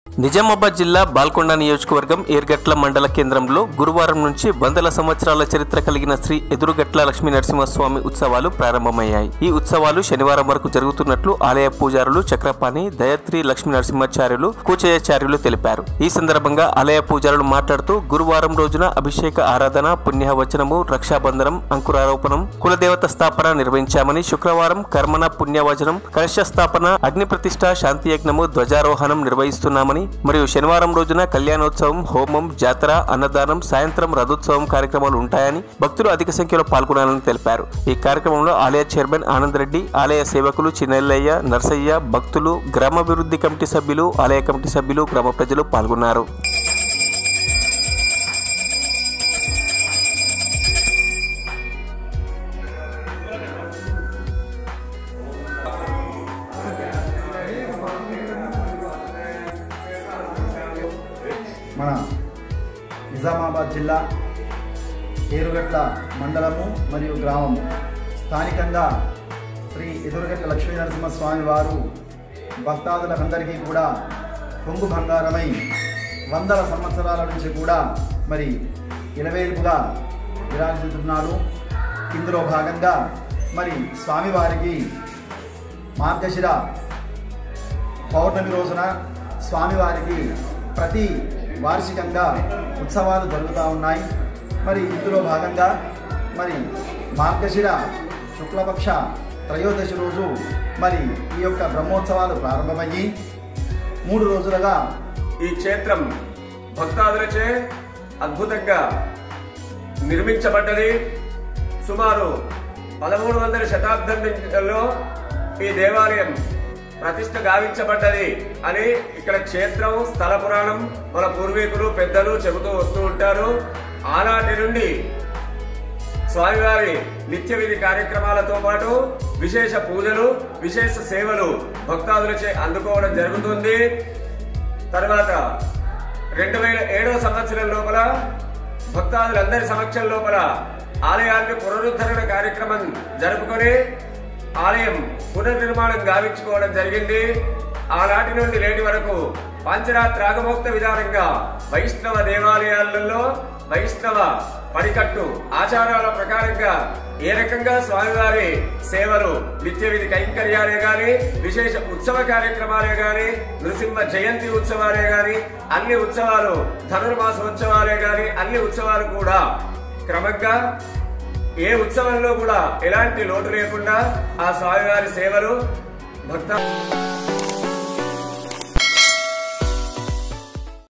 నిజామాబాద్ జిల్లా బాల్కొండ నియోజకవర్గం ఏర్గట్ల మండల కేంద్రంలో గురువారం నుంచి వందల సంవత్సరాల చరిత్ర కలిగిన శ్రీ ఎదురుగట్ల లక్ష్మీ నరసింహస్వామి ఉత్సవాలు ప్రారంభమయ్యాయి ఈ ఉత్సవాలు శనివారం వరకు జరుగుతున్నట్లు ఆలయ పూజారులు చక్రపాణి దయత్రి లక్ష్మీ నరసింహాచార్యులు కూచయాచార్యులు తెలిపారు ఈ సందర్భంగా ఆలయ పూజారులు మాట్లాడుతూ గురువారం రోజున అభిషేక ఆరాధన పుణ్యవచనము రక్షాబంధనం అంకురారోపణం కులదేవత స్థాపన నిర్వహించామని శుక్రవారం కర్మణ పుణ్యవచనం కలశ స్థాపన అగ్ని ప్రతిష్ట శాంతి యజ్ఞము ధ్వజారోహణం నిర్వహిస్తున్నామని మరియు శనివారం రోజున కళ్యాణోత్సవం హోమం జాతర అన్నదానం సాయంత్రం రథోత్సవం కార్యక్రమాలు ఉంటాయని భక్తులు అధిక సంఖ్యలో పాల్గొనాలని తెలిపారు ఈ కార్యక్రమంలో ఆలయ చైర్మన్ ఆనంద్ రెడ్డి ఆలయ సేవకులు చిన్నెల్లయ్య నర్సయ్య భక్తులు గ్రామాభివృద్ధి కమిటీ సభ్యులు ఆలయ కమిటీ సభ్యులు గ్రామ ప్రజలు పాల్గొన్నారు మన నిజామాబాద్ జిల్లా ఏరుగట్ల మండలము మరియు గ్రామము స్థానికంగా శ్రీ ఎదురుగట్ల లక్ష్మీ నరసింహస్వామి వారు భక్తాదులందరికీ కూడా కొంగు బంగారమై వందల సంవత్సరాల నుంచి కూడా మరి ఇలవేలుపుగా విరాజిల్లుతున్నారు ఇందులో భాగంగా మరి స్వామివారికి మార్గశిర పౌర్ణమి రోజున స్వామివారికి ప్రతి వార్షికంగా ఉత్సవాలు జరుగుతూ ఉన్నాయి మరి ఇందులో భాగంగా మరి మార్గశిర శుక్లపక్ష త్రయోదశి రోజు మరి ఈ యొక్క బ్రహ్మోత్సవాలు ప్రారంభమయ్యి మూడు రోజులుగా ఈ క్షేత్రం భక్తాదులచే అద్భుతంగా నిర్మించబడ్డది సుమారు పదమూడు వందల శతాబ్దంలో ఈ దేవాలయం ప్రతిష్ట గావించబడ్డది అని ఇక్కడ క్షేత్రం స్థల పురాణం మన పూర్వీకులు పెద్దలు చెబుతూ వస్తూ ఉంటారు ఆనాటి నుండి స్వామివారి నిత్య విధి కార్యక్రమాలతో పాటు విశేష పూజలు విశేష సేవలు భక్తాదులచే అందుకోవడం జరుగుతుంది తర్వాత రెండు వేల ఏడవ సంవత్సరం లోపల భక్తాదులందరి సమక్షం లోపల ఆలయాన్ని పునరుద్ధరణ కార్యక్రమం జరుపుకొని ఆలయం పునర్నిర్మాణం గావించుకోవడం జరిగింది ఆనాటి నుండి నేటి వరకు పంచరాత్రి రాగమోక్త విధానంగా వైష్ణవ దేవాలయాలలో వైష్ణవ పడికట్టు ఆచారాల ప్రకారంగా ఏ రకంగా స్వామివారి సేవలు నిత్య విధి కైంకర్యాలే గాని విశేష ఉత్సవ కార్యక్రమాలే గాని నృసింహ జయంతి ఉత్సవాలే గాని అన్ని ఉత్సవాలు ధనుర్మాసోత్సవాలే గాని అన్ని ఉత్సవాలు కూడా క్రమంగా ఏ ఉత్సవంలో కూడా ఎలాంటి లోటు లేకుండా ఆ స్వామివారి సేవలు భక్త